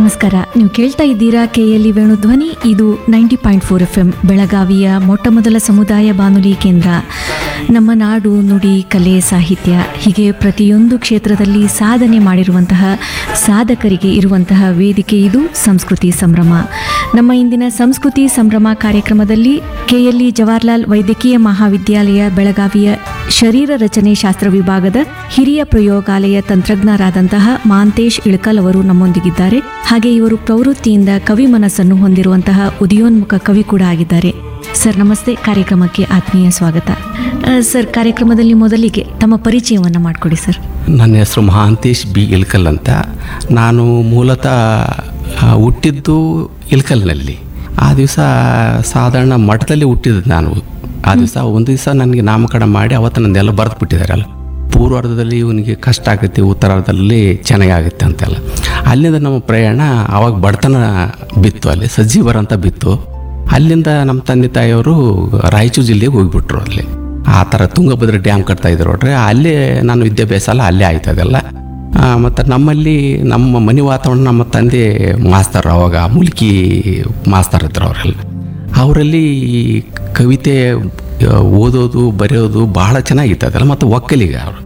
ನಮಸ್ಕಾರ ನೀವು ಕೇಳ್ತಾ ಇದ್ದೀರಾ ಕೆಎಲ್ಇ ವೇಣುಧ್ವನಿ ಇದು ninety point four F M ಬೆಳಗಾವಿಯ ಮೊಟ್ಟ ಮೊದಲ ಸಮುದಾಯ ಬಾನುಲಿ ಕೇಂದ್ರ ನಮ್ಮ ನಾಡು ನುಡಿ ಕಲೆ ಸಾಹಿತ್ಯ ಹೀಗೆ ಪ್ರತಿಯೊಂದು ಕ್ಷೇತ್ರದಲ್ಲಿ ಸಾಧನೆ ಮಾಡಿರುವಂತಹ ಸಾಧಕರಿಗೆ ಇರುವಂತಹ ವೇದಿಕೆ ಇದು ಸಂಸ್ಕೃತಿ ಸಂಭ್ರಮ ನಮ್ಮ ಇಂದಿನ ಸಂಸ್ಕೃತಿ ಸಂಭ್ರಮ ಕಾರ್ಯಕ್ರಮದಲ್ಲಿ ಕೆಎಲ್ಇ ಜವಾಹರ್ಲಾಲ್ ವೈದ್ಯಕೀಯ ಮಹಾವಿದ್ಯಾಲಯ ಬೆಳಗಾವಿಯ ಶರೀರ ರಚನೆ ಶಾಸ್ತ್ರ ವಿಭಾಗದ ಹಿರಿಯ ಪ್ರಯೋಗಾಲಯ ತಂತ್ರಜ್ಞರಾದಂತಹ ಮಾಂತೇಶ್ ಇಳಕಲ್ ಅವರು ನಮ್ಮೊಂದಿಗಿದ್ದಾರೆ ಹಾಗೆ ಇವರು ಪ್ರವೃತ್ತಿಯಿಂದ ಕವಿ ಮನಸ್ಸನ್ನು ಹೊಂದಿರುವಂತಹ ಉದಯೋನ್ಮುಖ ಕವಿ ಕೂಡ ಆಗಿದ್ದಾರೆ ಸರ್ ನಮಸ್ತೆ ಕಾರ್ಯಕ್ರಮಕ್ಕೆ ಆತ್ಮೀಯ ಸ್ವಾಗತ ಆ, ಸರ್ ಕಾರ್ಯಕ್ರಮದಲ್ಲಿ ಮೊದಲಿಗೆ ತಮ್ಮ ಪರಿಚಯವನ್ನು ಮಾಡಿಕೊಡಿ ಸರ್ ನನ್ನ ಹೆಸರು ಮಹಾಂತೇಶ್ ಬಿ ಇಲ್ಕಲ್ ಅಂತ ನಾನು ಮೂಲತಃ ಆ, ಹುಟ್ಟಿದ್ದು ಇಲ್ಕಲ್ನಲ್ಲಿ ಆ ದಿವಸ ಸಾಧಾರಣ ಮಠದಲ್ಲಿ ಹುಟ್ಟಿದ್ದು ನಾನು ಆ ದಿವಸ ಒಂದು ದಿವಸ ನನಗೆ ನಾಮಕರಣ ಮಾಡಿ ಅವತ್ತು ನಂದೆಲ್ಲ ಬರೆದು ಬಿಟ್ಟಿದ್ದಾರಲ್ಲ ಪೂರ್ವಾರ್ಧದಲ್ಲಿ ಇವನಿಗೆ ಕಷ್ಟ ಆಗುತ್ತೆ ಉತ್ತರಾರ್ಧದಲ್ಲಿ ಚೆನ್ನಾಗಾಗುತ್ತೆ ಅಂತೆಲ್ಲ ಅಲ್ಲಿಂದ ನಮ್ಮ ಪ್ರಯಾಣ ಅವಾಗ ಬಡತನ ಬಿತ್ತು ಅಲ್ಲಿ ಸಜ್ಜೀವರ ಅಂತ ಬಿತ್ತು ಅಲ್ಲಿಂದ ನಮ್ಮ ತಂದೆ ತಾಯಿಯವರು ರಾಯಚೂರು ಜಿಲ್ಲೆಗೆ ಹೋಗ್ಬಿಟ್ರು ಅಲ್ಲಿ ಆ ಥರ ತುಂಗಭದ್ರಾ ಡ್ಯಾಮ್ ಕಟ್ತಾ ಇದ್ರು ನೋಡ್ರಿ ಅಲ್ಲೇ ನಾನು ವಿದ್ಯಾಭ್ಯಾಸ ಎಲ್ಲ ಅಲ್ಲೇ ಆಯ್ತು ಅದೆಲ್ಲ ಮತ್ತು ನಮ್ಮಲ್ಲಿ ನಮ್ಮ ಮನೆ ವಾತಾವರಣ ನಮ್ಮ ತಂದೆ ಮಾಸ್ತರ್ ಅವಾಗ ಮುಲ್ಕಿ ಮಾಸ್ತರ್ ಇದ್ರು ಅವರೆಲ್ಲ ಅವರಲ್ಲಿ ಈ ಕವಿತೆ ಆ, ಓದೋದು ಬರೆಯೋದು ಬಹಳ ಚೆನ್ನಾಗಿತ್ತು ಅದೆಲ್ಲ ಮತ್ತು ಒಕ್ಕಲಿಗ ಅವರು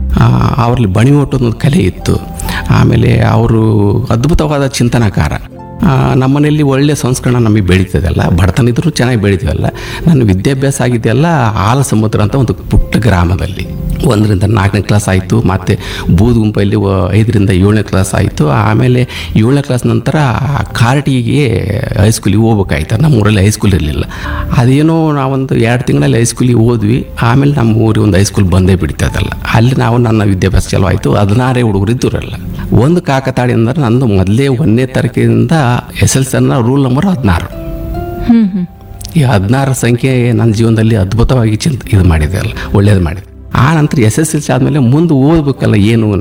ಅವರಲ್ಲಿ ಬಣಿ ಒಂದು ಕಲೆ ಇತ್ತು ಆಮೇಲೆ ಅವರು ಅದ್ಭುತವಾದ ಚಿಂತನಕಾರ ಆ, ನಮ್ಮನೆಯಲ್ಲಿ ಒಳ್ಳೆಯ ಸಂಸ್ಕರಣ ನಮಗೆ ಬೆಳೀತದಲ್ಲ ಬಡತನ ಇದ್ರೂ ಚೆನ್ನಾಗಿ ಬೆಳಿತೀವಲ್ಲ ನನ್ನ ವಿದ್ಯಾಭ್ಯಾಸ ಆಗಿದ್ದೆಲ್ಲ ಆಲ ಸಮುದ್ರ ಅಂತ ಒಂದು ಪುಟ್ಟ ಗ್ರಾಮದಲ್ಲಿ ಒಂದರಿಂದ ನಾಲ್ಕನೇ ಕ್ಲಾಸ್ ಆಯಿತು ಮತ್ತು ಬೂದುಗುಂಪಲ್ಲಿ ವ- ಐದರಿಂದ ಏಳನೇ ಕ್ಲಾಸ್ ಆಯಿತು ಆಮೇಲೆ ಏಳನೇ ಕ್ಲಾಸ್ ನಂತರ ಕಾರಟಿಗೆ ಹೈಸ್ಕೂಲಿಗೆ ಹೋಗ್ಬೇಕಾಯ್ತು ನಮ್ಮ ಊರಲ್ಲಿ ಹೈಸ್ಕೂಲ್ ಇರಲಿಲ್ಲ ಅದೇನೋ ನಾವೊಂದು ಎರಡು ತಿಂಗಳಲ್ಲಿ ಹೈಸ್ಕೂಲಿಗೆ ಹೋದ್ವಿ ಆಮೇಲೆ ನಮ್ಮ ಊರಿಗೆ ಒಂದು ಹೈಸ್ಕೂಲ್ ಬಂದೇ ಬಿಡ್ತದಲ್ಲ ಅಲ್ಲಿ ನಾವು ನನ್ನ ವಿದ್ಯಾಭ್ಯಾಸ ಚಲೋ ಆಯಿತು ಹದಿನಾರೇ ಹುಡುಗರು ಇದ್ದರಲ್ಲ ಒಂದು ಕಾಕತಾಳಿ ಅಂದ್ರೆ ನಂದು ಮೊದಲೇ ಒಂದನೇ ತಾರೀಕಿನಿಂದ S L C rule number ಹದಿನಾರು ಹ್ಮ್ ಹ್ಮ್ ಈ ಹದಿನಾರು ಸಂಖ್ಯೆ ನನ್ನ ಜೀವನದಲ್ಲಿ ಅದ್ಭುತವಾಗಿ ಚಿಂತ ಇದು ಮಾಡಿದೆ ಅಲ್ಲ ಒಳ್ಳೇದು ಮಾಡಿದೆ ಆ ನಂತರ ಎಸ್ ಎಸ್ ಎಲ್ ಸಿ ಆದಮೇಲೆ ಮುಂದೆ ಓದಬೇಕಲ್ಲ ಏನು